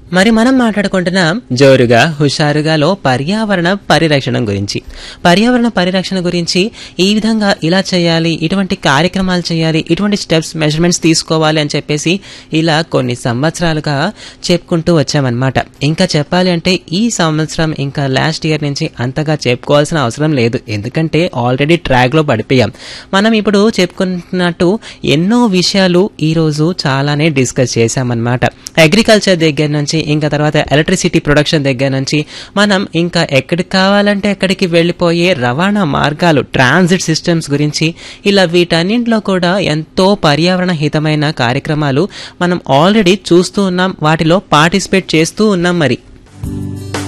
మరి మనం మాట్లాడుకుంటున్నాం జోరుగా హుషారుగాలో పర్యావరణ పరిరక్షణ గురించి పర్యావరణ పరిరక్షణ గురించి ఈ విధంగా ఇలా చేయాలి ఇటువంటి కార్యక్రమాలు చేయాలి ఇటువంటి స్టెప్స్ మెజర్మెంట్స్ తీసుకోవాలి అని చెప్పేసి ఇలా కొన్ని సంవత్సరాలుగా చెప్పుకుంటూ వచ్చామన్నమాట ఇంకా చెప్పాలి అంటే ఈ సంవత్సరం ఇంకా లాస్ట్ ఇయర్ నుంచి అంతగా చెప్పుకోవాల్సిన అవసరం లేదు ఎందుకంటే ఆల్రెడీ ట్రాక్ లో పడిపోయాం మనం ఇప్పుడు చెప్పుకున్నట్టు ఎన్నో విషయాలు ఈ రోజు చాలానే డిస్కస్ చేశామన్నమాట అగ్రికల్చర్ దగ్గర నుంచి ఇంకా తర్వాత ఎలక్ట్రిసిటీ ప్రొడక్షన్ దగ్గర నుంచి మనం ఇంకా ఎక్కడికి కావాలంటే ఎక్కడికి వెళ్ళిపోయే రవాణా మార్గాలు ట్రాన్సిట్ సిస్టమ్స్ గురించి ఇలా వీటన్నింటిలో కూడా ఎంతో పర్యావరణ హితమైన కార్యక్రమాలు మనం ఆల్రెడీ చూస్తూ ఉన్నాం వాటిలో పార్టిసిపేట్ చేస్తూ ఉన్నాం మరి